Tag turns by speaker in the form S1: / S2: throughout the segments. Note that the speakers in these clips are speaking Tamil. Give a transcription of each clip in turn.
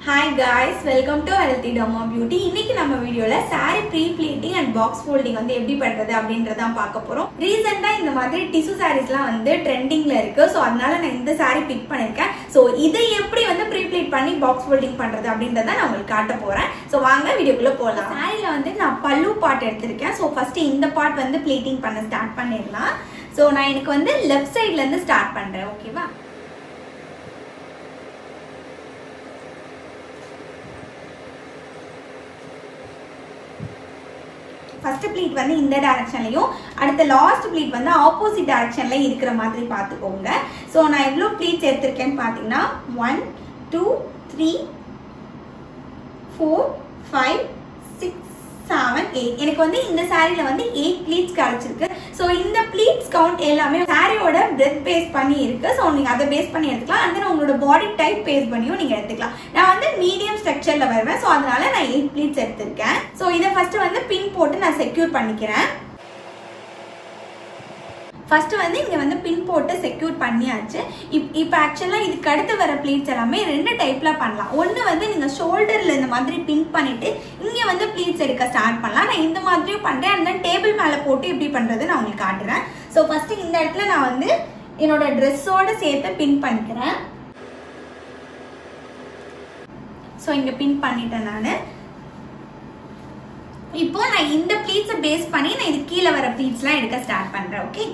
S1: hi guys welcome to healthy டோமா பியூட்டி இன்னைக்கு நம்ம வீடியோல saree pre pleating and box folding வந்து எப்படி பண்றது அப்படின்றதான் பார்க்க போறோம் ரீசெண்டா இந்த மாதிரி டிஷ்யூ சாரீஸ்லாம் வந்து ட்ரெண்டிங்ல இருக்கு ஸோ அதனால நான் இந்த saree பிக் பண்ணிருக்கேன் ஸோ இதை எப்படி வந்து ப்ரீ ப்ளீட் பண்ணி பாக்ஸ் ஃபோல்டிங் பண்றது அப்படின்றத நான் உங்களுக்கு காட்ட போறேன் ஸோ வாங்க வீடியோக்குள்ள போகலாம் சாரியில வந்து நான் பல்லு பார்ட் எடுத்திருக்கேன் ஸோ ஃபர்ஸ்ட் இந்த பார்ட் வந்து ப்ளீட்டிங் பண்ண ஸ்டார்ட் பண்ணிடலாம் ஸோ நான் எனக்கு வந்து லெஃப்ட் சைட்ல இருந்து ஸ்டார்ட் பண்றேன் ஓகேவா ஃபர்ஸ்ட் ப்ளீட் வந்து இந்த டைரக்ஷன்லையும் அடுத்த லாஸ்ட் ப்ளீட் வந்து ஆப்போசிட் டைரக்ஷன்ல இருக்கிற மாதிரி பார்த்துக்கோங்க ஸோ நான் எவ்வளோ ப்ளீட்ஸ் எடுத்திருக்கேன்னு பார்த்தீங்கன்னா one two three four five six seven eight எனக்கு வந்து இந்த சாரியில் வந்து எயிட் ப்ளீட்ஸ் கிடச்சிருக்கு ஸோ இந்த ப்ளீட்ஸ் கவுண்ட் எல்லாமே சாரியோட பிரெத் பேஸ் பண்ணி இருக்கு ஸோ நீங்கள் அதை பேஸ் பண்ணி எடுத்துக்கலாம் அண்ட் தென் உங்களோட பாடி டைப் பேஸ் பண்ணியும் நீங்கள் எடுத்துக்கலாம் நான் வந்து மீடியம் ஸ்ட்ரக்சரில் வருவேன் ஸோ அதனால நான் எயிட் ப்ளீட்ஸ் எடுத்திருக்கேன் ஸோ இதை ஃபர்ஸ்ட் வந்து பின் போட்டு நான் செக்யூர் பண்ணிக்கிறேன் ஃபர்ஸ்ட் வந்து இங்கே வந்து பின் போட்டு செக்யூர் பண்ணியாச்சு இப் இப்போ ஆக்சுவலாக இதுக்கு அடுத்து வர ப்ளீட்ஸ் எல்லாமே ரெண்டு டைப்பில் பண்ணலாம் ஒன்று வந்து நீங்கள் ஷோல்டரில் இந்த மாதிரி பின் பண்ணிவிட்டு இங்கே வந்து ப்ளீட்ஸ் எடுக்க ஸ்டார்ட் பண்ணலாம் நான் இந்த மாதிரியும் பண்ணுறேன் அண்ட் தென் டேபிள் மேலே போட்டு எப்படி பண்ணுறது நான் உங்களுக்கு காட்டுறேன் ஸோ ஃபஸ்ட்டு இந்த இடத்துல நான் வந்து என்னோட ட்ரெஸ்ஸோடு சேர்த்து பின் பண்ணிக்கிறேன் ஸோ இங்கே பின் பண்ணிட்டேன் நான் இப்போ நான் இந்த ப்ளீட்ஸை பேஸ் பண்ணி நான் இது கீழே வர ப்ளீட்ஸ்லாம் எடுக்க ஸ்டார்ட் பண்ணுறேன் ஓகே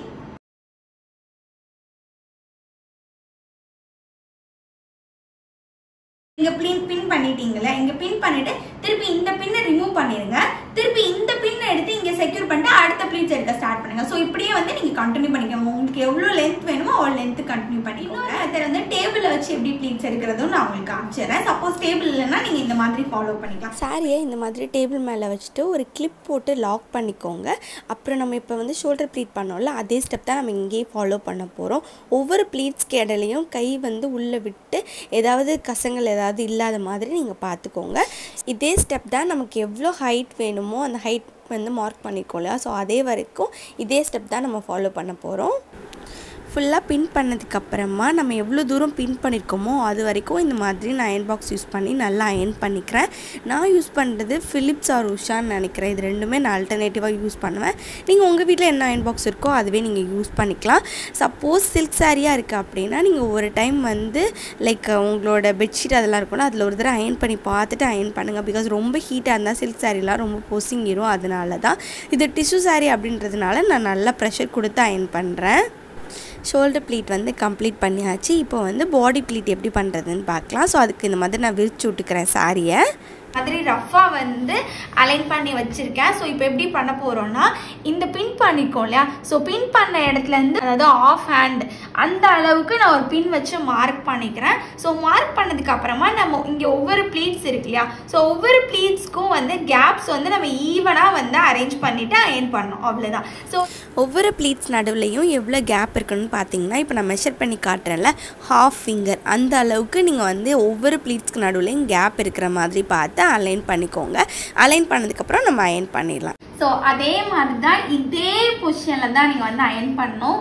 S1: இங்க பின் பின் பண்ணிட்டீங்கல்ல இங்க பின் பண்ணிட்டு திருப்பி இந்த பின்னை ரிமூவ் பண்ணிருங்க திருப்பி இந்த பின்னை எடுத்து இங்க செக்யூர் பண்ணிட்டு அடுத்த ப்ளீட்ஸ் எடுக்க ஸ்டார்ட் பண்ணுங்க ஸோ இப்படியே வந்து நீங்க கண்டினியூ பண்ணிக்கோங்க உங்களுக்கு எவ்வளவு லென்த் வேணுமோ அவ்வளோ லென்த் கண்டினியூ பண்ணிக்கோங்க அடுத்து வந்து டேபிள்ல வச்சு எப்படி ப்ளீட்ஸ் எடுக்கிறதும் நான் உங்களுக்கு காமிச்சிடுறேன் சப்போஸ் டேபிள் இல்லைன்னா நீங்க இந்த மாதிரி ஃபாலோ பண்ணிக்கலாம்
S2: சாரியை இந்த மாதிரி டேபிள் மேலே வச்சுட்டு ஒரு கிளிப் போட்டு லாக் பண்ணிக்கோங்க அப்புறம் நம்ம இப்போ வந்து ஷோல்டர் ப்ளீட் பண்ணோம்ல அதே ஸ்டெப் தான் நம்ம இங்கேயே ஃபாலோ பண்ண போகிறோம் ஒவ்வொரு ப்ளீட்ஸ்க்கு இடையிலையும் கை வந்து உள்ளே விட்டு ஏதாவது கசங்கள் ஏதாவது இல்லாத மாதிரி நீங்கள் பார்த்துக்கோங்க இதே ஸ்டெப் தான் நமக்கு எவ்வளோ ஹைட் வேணுமோ அந்த ஹைட் வந்து மார்க் பண்ணிக்கோங்க ஸோ அதே வரைக்கும் இதே ஸ்டெப் தான் நம்ம ஃபாலோ பண்ண போகிறோம் ஃபுல்லாக பின் பண்ணதுக்கப்புறமா நம்ம எவ்வளோ தூரம் பின் பண்ணியிருக்கோமோ அது வரைக்கும் இந்த மாதிரி நான் அயன் பாக்ஸ் யூஸ் பண்ணி நல்லா அயன் பண்ணிக்கிறேன் நான் யூஸ் பண்ணுறது ஃபிலிப்ஸ் ஆர் உஷான்னு நினைக்கிறேன் இது ரெண்டுமே நான் அல்டர்னேட்டிவாக யூஸ் பண்ணுவேன் நீங்கள் உங்கள் வீட்டில் என்ன அயன் பாக்ஸ் இருக்கோ அதுவே நீங்கள் யூஸ் பண்ணிக்கலாம் சப்போஸ் சில்க் சாரியாக இருக்குது அப்படின்னா நீங்கள் ஒரு டைம் வந்து லைக் உங்களோட பெட்ஷீட் அதெல்லாம் இருக்கும்னா அதில் ஒரு தடவை அயன் பண்ணி பார்த்துட்டு அயன் பண்ணுங்கள் பிகாஸ் ரொம்ப ஹீட்டாக இருந்தால் சில்க் சாரீலாம் ரொம்ப பொசிங்கிரும் அதனால தான் இது டிஷ்யூ சாரீ அப்படின்றதுனால நான் நல்லா ப்ரெஷர் கொடுத்து அயன் பண்ணுறேன் ஷோல்டர் ப்ளீட் வந்து கம்ப்ளீட் பண்ணியாச்சு இப்போ வந்து பாடி ப்ளீட் எப்படி பண்ணுறதுன்னு பார்க்கலாம் ஸோ அதுக்கு இந்த மாதிரி நான் விரிச்சு விட்டுக்கிறேன் சாரியை
S1: மாதிரி ரஃபா வந்து அலைன் பண்ணி வச்சிருக்கேன் ஸோ இப்போ எப்படி பண்ண போறோம்னா இந்த பின் பண்ணிக்கோ இல்லையா ஸோ பின் பண்ண இடத்துல இருந்து அதாவது ஆஃப் ஹேண்ட் அந்த அளவுக்கு நான் ஒரு பின் வச்சு மார்க் பண்ணிக்கிறேன் ஸோ மார்க் பண்ணதுக்கு அப்புறமா நம்ம இங்கே ஒவ்வொரு ப்ளீட்ஸ் இருக்கு இல்லையா ஸோ ஒவ்வொரு ப்ளீட்ஸ்க்கும் வந்து கேப்ஸ் வந்து நம்ம ஈவனாக வந்து அரேஞ்ச் பண்ணிட்டு அயன் பண்ணோம் அவ்வளோதான் ஸோ
S2: ஒவ்வொரு ப்ளீட்ஸ் நடுவுலையும் எவ்வளோ கேப் இருக்குன்னு பார்த்தீங்கன்னா இப்போ நான் மெஷர் பண்ணி காட்டுறேன்ல ஹாஃப் ஃபிங்கர் அந்த அளவுக்கு நீங்கள் வந்து ஒவ்வொரு ப்ளீட்ஸ்க்கு நடுவுலையும் கேப் இருக்கிற மாதிரி பார்த்து அலைன் பண்ணிக்கோங்க அலைன் பண்ணதுக்கப்புறம் நம்ம அயன் பண்ணிடலாம்
S1: ஸோ அதே மாதிரி தான் இதே பொசிஷனில் தான் நீங்கள் வந்து அயன் பண்ணணும்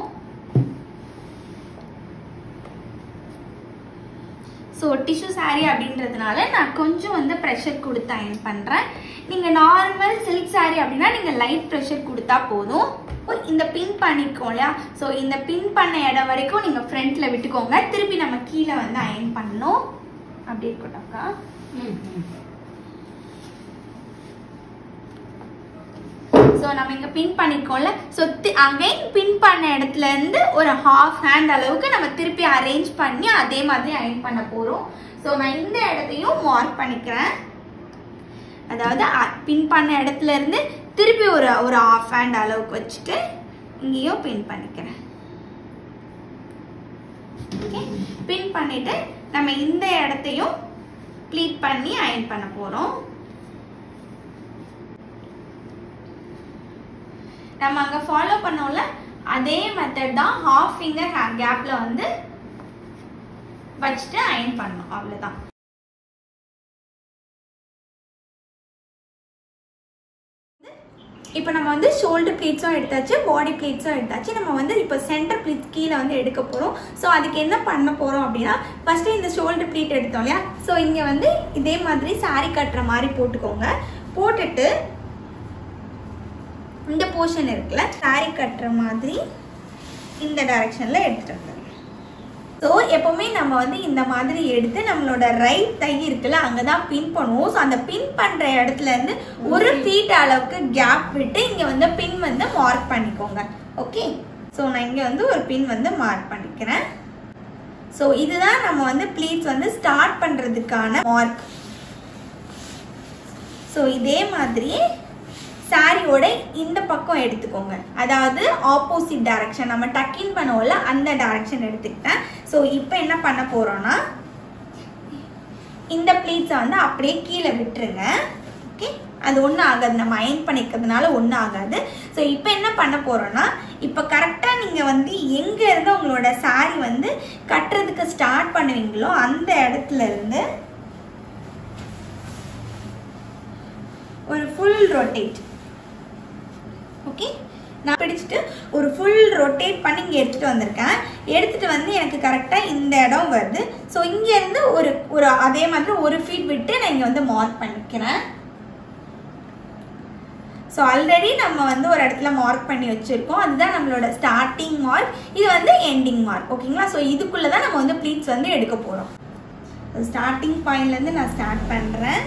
S1: ஸோ டிஷ்யூ சாரீ அப்படின்றதுனால நான் கொஞ்சம் வந்து ப்ரெஷர் கொடுத்து அயன் பண்ணுறேன் நீங்கள் நார்மல் சில்க் சாரீ அப்படின்னா நீங்கள் லைட் ப்ரெஷர் கொடுத்தா போதும் இந்த பின் பண்ணிக்கோ இல்லையா ஸோ இந்த பின் பண்ண இடம் வரைக்கும் நீங்கள் ஃப்ரண்ட்டில் விட்டுக்கோங்க திருப்பி நம்ம கீழே வந்து அயன் பண்ணணும் அப்படி இருக்கட்டும்க்கா ஸோ நம்ம இங்கே பின் பண்ணிக்கோம்ல ஸோ அகைன் பின் பண்ண இடத்துல இருந்து ஒரு ஹாஃப் ஹேண்ட் அளவுக்கு நம்ம திருப்பி அரேஞ்ச் பண்ணி அதே மாதிரி அயன் பண்ண போகிறோம் ஸோ நான் இந்த இடத்தையும் மார்க் பண்ணிக்கிறேன் அதாவது பின் பண்ண இடத்துல இருந்து திருப்பி ஒரு ஒரு ஹாஃப் ஹேண்ட் அளவுக்கு வச்சுட்டு இங்கேயும் பின் பண்ணிக்கிறேன் ஓகே பின் பண்ணிட்டு நம்ம இந்த இடத்தையும் ப்ளீட் பண்ணி அயன் பண்ண போகிறோம் நம்ம அங்கே ஃபாலோ பண்ணோம்ல அதே மெத்தட் தான் ஹாஃப் ஃபிங்கர் கேப்பில் வந்து வச்சுட்டு அயன் பண்ணணும் அவ்வளோதான் இப்போ நம்ம வந்து ஷோல்டர் ப்ளீட்ஸும் எடுத்தாச்சு பாடி ப்ளீட்ஸும் எடுத்தாச்சு நம்ம வந்து இப்போ சென்டர் ப்ளீட்ஸ் கீழே வந்து எடுக்க போகிறோம் ஸோ அதுக்கு என்ன பண்ண போகிறோம் அப்படின்னா ஃபஸ்ட்டு இந்த ஷோல்டர் ப்ளீட் எடுத்தோம் இல்லையா ஸோ இங்கே வந்து இதே மாதிரி saree கட்டுற மாதிரி போட்டுக்கோங்க போட்டுட்டு இந்த போர்ஷன் இருக்குல்ல saree கட்டுற மாதிரி இந்த டைரக்ஷனில் எடுத்துகிட்டு வந்துடுங்க ஸோ எப்போவுமே நம்ம வந்து இந்த மாதிரி எடுத்து நம்மளோட ரைட் தை இருக்குல்ல அங்கே தான் பின் பண்ணுவோம் ஸோ அந்த பின் பண்ணுற இடத்துல இருந்து ஒரு ஃபீட் அளவுக்கு கேப் விட்டு இங்கே வந்து பின் வந்து மார்க் பண்ணிக்கோங்க ஓகே ஸோ நான் இங்கே வந்து ஒரு பின் வந்து மார்க் பண்ணிக்கிறேன் ஸோ இதுதான் நம்ம வந்து ப்ளீட்ஸ் வந்து ஸ்டார்ட் பண்ணுறதுக்கான மார்க் ஸோ இதே மாதிரி சாரியோட இந்த பக்கம் எடுத்துக்கோங்க அதாவது ஆப்போசிட் டைரக்ஷன் நம்ம டக்கின் பண்ணுவோம்ல அந்த டைரக்ஷன் எடுத்துக்கிட்டேன் ஸோ இப்போ என்ன பண்ண போறோம்னா இந்த ப்ளீட்ஸை வந்து அப்படியே கீழே விட்டுருங்க ஓகே அது ஒன்றும் ஆகாது நம்ம அயன் பண்ணிக்கிறதுனால ஒன்றும் ஆகாது ஸோ இப்போ என்ன பண்ண போகிறோன்னா இப்போ கரெக்டாக நீங்கள் வந்து எங்கே இருந்து உங்களோட saree வந்து கட்டுறதுக்கு ஸ்டார்ட் பண்ணுவீங்களோ அந்த இடத்துல இருந்து ஒரு ஃபுல் ரொட்டேட் ஓகே நான் பிடிச்சிட்டு ஒரு ஃபுல் ரொட்டேட் பண்ணி இங்கே எடுத்துகிட்டு வந்திருக்கேன் எடுத்துகிட்டு வந்து எனக்கு கரெக்டாக இந்த இடம் வருது ஸோ இங்கேருந்து ஒரு ஒரு அதே மாதிரி ஒரு ஃபீட் விட்டு நான் இங்கே வந்து மார்க் பண்ணிக்கிறேன் ஸோ ஆல்ரெடி நம்ம வந்து ஒரு இடத்துல மார்க் பண்ணி வச்சுருக்கோம் அதுதான் நம்மளோட ஸ்டார்டிங் மார்க் இது வந்து எண்டிங் மார்க் ஓகேங்களா ஸோ இதுக்குள்ளே தான் நம்ம வந்து ப்ளீட்ஸ் வந்து எடுக்க போகிறோம் ஸ்டார்டிங் பாயிண்ட்லேருந்து நான் ஸ்டார்ட் பண்ணுறேன்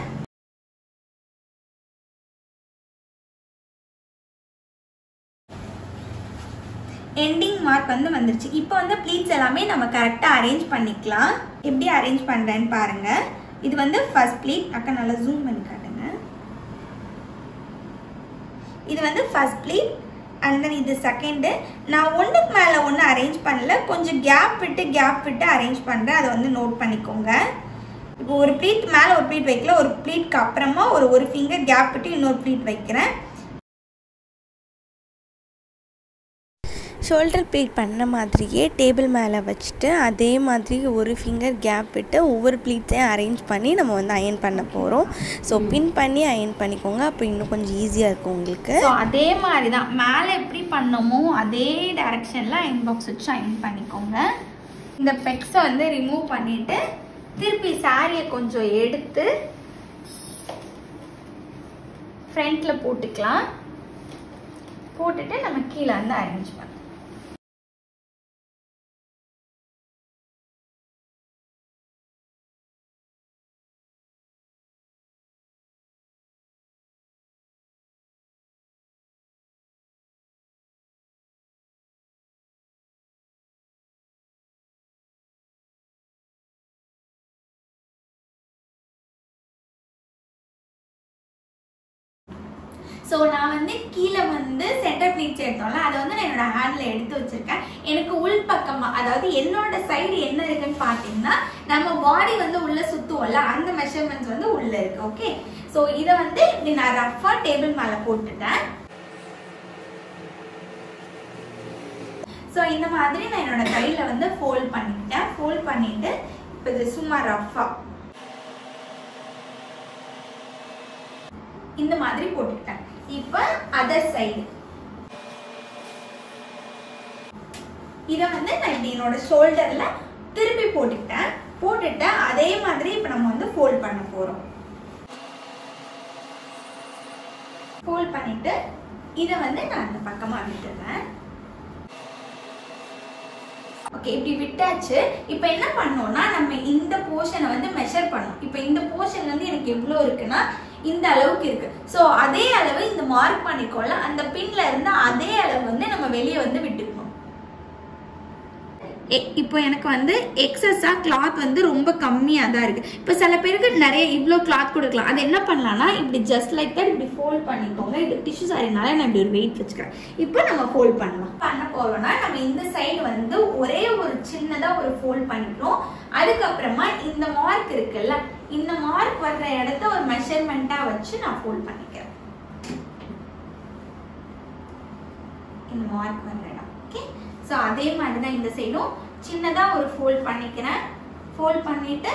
S1: எண்டிங் மார்க் வந்து வந்துருச்சு இப்போ வந்து ப்ளீட்ஸ் எல்லாமே நம்ம கரெக்டாக அரேஞ்ச் பண்ணிக்கலாம் எப்படி அரேஞ்ச் பண்ணுறேன்னு பாருங்க இது வந்து ஃபர்ஸ்ட் ப்ளீட் அக்கா நல்லா ஜூம் பண்ணி காட்டுங்க இது வந்து ஃபர்ஸ்ட் ப்ளீட் அண்ட் தென் இது செகண்டு நான் ஒன்றுக்கு மேலே ஒன்று அரேஞ்ச் பண்ணல கொஞ்சம் கேப் விட்டு கேப் விட்டு அரேஞ்ச் பண்ணுறேன் அதை வந்து நோட் பண்ணிக்கோங்க இப்போ ஒரு ப்ளீட் மேலே ஒரு ப்ளீட் வைக்கல ஒரு ப்ளீட்க்கு அப்புறமா ஒரு ஒரு ஃபிங்கர் கேப் விட்டு இன்னொரு ப்ளீட் வைக்கிறேன்
S2: ஷோல்டர் ப்ளீட் பண்ண மாதிரியே டேபிள் மேலே வச்சுட்டு அதே மாதிரி ஒரு ஃபிங்கர் கேப் விட்டு ஒவ்வொரு ப்ளீட்ஸையும் அரேஞ்ச் பண்ணி நம்ம வந்து அயன் பண்ண போகிறோம் ஸோ பின் பண்ணி அயன் பண்ணிக்கோங்க அப்போ இன்னும் கொஞ்சம் ஈஸியாக இருக்கும் உங்களுக்கு
S1: ஸோ அதே மாதிரி தான் மேலே எப்படி பண்ணோமோ அதே டைரக்ஷனில் அயன் பாக்ஸ் வச்சு அயன் பண்ணிக்கோங்க இந்த பெக்ஸை வந்து ரிமூவ் பண்ணிட்டு திருப்பி சாரியை கொஞ்சம் எடுத்து ஃப்ரண்ட்டில் போட்டுக்கலாம் போட்டுட்டு நம்ம கீழே வந்து அரேஞ்ச் பண்ணலாம் ஸோ நான் வந்து கீழே வந்து சென்டர் ப்ளீட்ஸ் எடுத்தோம்ல அதை வந்து நான் என்னோட ஹேண்டில் எடுத்து வச்சிருக்கேன் எனக்கு உள் பக்கமா அதாவது என்னோட சைடு என்ன இருக்குன்னு பார்த்தீங்கன்னா நம்ம பாடி வந்து உள்ள சுத்துவோம்ல அந்த மெஷர்மெண்ட்ஸ் வந்து உள்ள இருக்கு ஓகே ஸோ இதை வந்து இப்படி நான் ரஃபாக டேபிள் மேலே போட்டுட்டேன் ஸோ இந்த மாதிரி நான் என்னோட கையில் வந்து ஃபோல்ட் பண்ணிக்கிட்டேன் ஃபோல்ட் பண்ணிட்டு இப்போ இது சும்மா ரஃபாக இந்த மாதிரி போட்டுக்கிட்டேன் இப்போ அதர் சைடு இதை வந்து நான் இப்படி என்னோட ஷோல்டர்ல திருப்பி போட்டுக்கிட்டேன் போட்டுட்டு அதே மாதிரி இப்போ நம்ம வந்து ஃபோல்ட் பண்ண போறோம் ஃபோல்ட் பண்ணிட்டு இதை வந்து நான் அந்த பக்கமா விட்டுறேன் ஓகே இப்படி விட்டாச்சு இப்போ என்ன பண்ணோம்னா நம்ம இந்த போர்ஷனை வந்து மெஷர் பண்ணோம் இப்போ இந்த போர்ஷன் வந்து எனக்கு எவ்வளோ இருக்குன்னா இந்த அளவுக்கு இருக்கு ஸோ அதே அளவு இந்த மார்க் பண்ணிக்கோல அந்த பின்ல இருந்து அதே அளவு வந்து நம்ம வெளியே வந்து விட்டுக்கணும் இப்போ எனக்கு வந்து எக்ஸஸாக கிளாத் வந்து ரொம்ப கம்மியாக தான் இருக்குது இப்போ சில பேருக்கு நிறைய இவ்வளோ கிளாத் கொடுக்கலாம் அது என்ன பண்ணலாம்னா இப்படி ஜஸ்ட் லைக் தட் இப்படி ஃபோல்ட் பண்ணிக்கோங்க இது டிஷ்யூ சாரினால நான் இப்படி ஒரு வெயிட் வச்சுக்கிறேன் இப்போ நம்ம ஃபோல்ட் பண்ணலாம் பண்ண போகிறோம்னா நம்ம இந்த சைடு வந்து ஒரே ஒரு சின்னதாக ஒரு ஃபோல்ட் பண்ணிக்கிறோம் அதுக்கப்புறமா இந்த மார்க் இருக்குல்ல இந்த மார்க் வர்ற இடத்த ஒரு மெஷர்மெண்ட்டாக வச்சு நான் ஃபோல்ட் பண்ணிக்கிறேன் இந்த மார்க் வர்ற இடம் ஓகே ஸோ அதே மாதிரி தான் இந்த சைடும் சின்னதாக ஒரு ஃபோல்ட் பண்ணிக்கிறேன் ஃபோல்ட் பண்ணிட்டு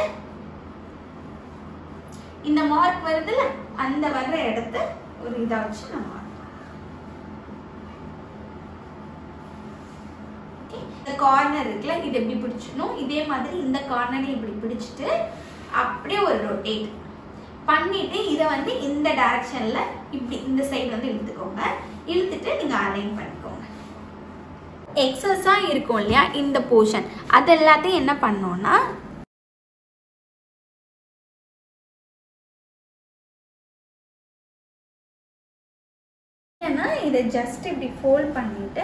S1: இந்த மார்க் வருதுல்ல அந்த வர்ற இடத்த ஒரு இதாக வச்சு நான் மார்க் கார்னர் இருக்குல்ல இது எப்படி பிடிச்சிக்கணும் இதே மாதிரி இந்த கார்னரை இப்படி பிடிச்சிட்டு அப்படியே ஒரு ரொட்டேட் பண்ணிட்டு இதை வந்து இந்த டைரக்ஷன்ல இப்படி இந்த சைடு வந்து இழுத்துக்கோங்க இழுத்துட்டு நீங்க அலைன் பண்ணிக்கோங்க எக்ஸஸாக இருக்கும் இல்லையா இந்த போர்ஷன் அது எல்லாத்தையும் என்ன பண்ணோம்னா ஏன்னா இதை ஜஸ்ட் இப்படி ஃபோல்ட் பண்ணிட்டு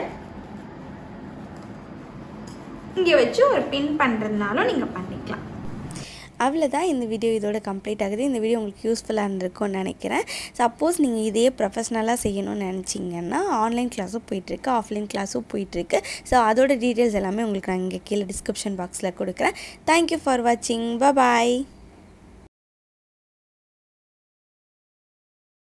S1: இங்கே வச்சு ஒரு பின் பண்ணுறதுனாலும் நீங்கள் பண்ணிக்கலாம்
S2: அவ்வளோதான் இந்த வீடியோ இதோட கம்ப்ளீட் ஆகுது இந்த வீடியோ உங்களுக்கு யூஸ்ஃபுல்லாக இருந்திருக்கும்னு நினைக்கிறேன் சப்போஸ் நீங்கள் இதே ப்ரொஃபஷ்னலாக செய்யணும்னு நினச்சிங்கன்னா ஆன்லைன் கிளாஸும் போயிட்டுருக்கு ஆஃப்லைன் கிளாஸும் போயிட்டுருக்கு ஸோ அதோட டீட்டெயில்ஸ் எல்லாமே உங்களுக்கு நான் இங்கே கீழே டிஸ்கிரிப்ஷன் பாக்ஸில் கொடுக்குறேன் தேங்க்யூ ஃபார் வாட்சிங் பாய்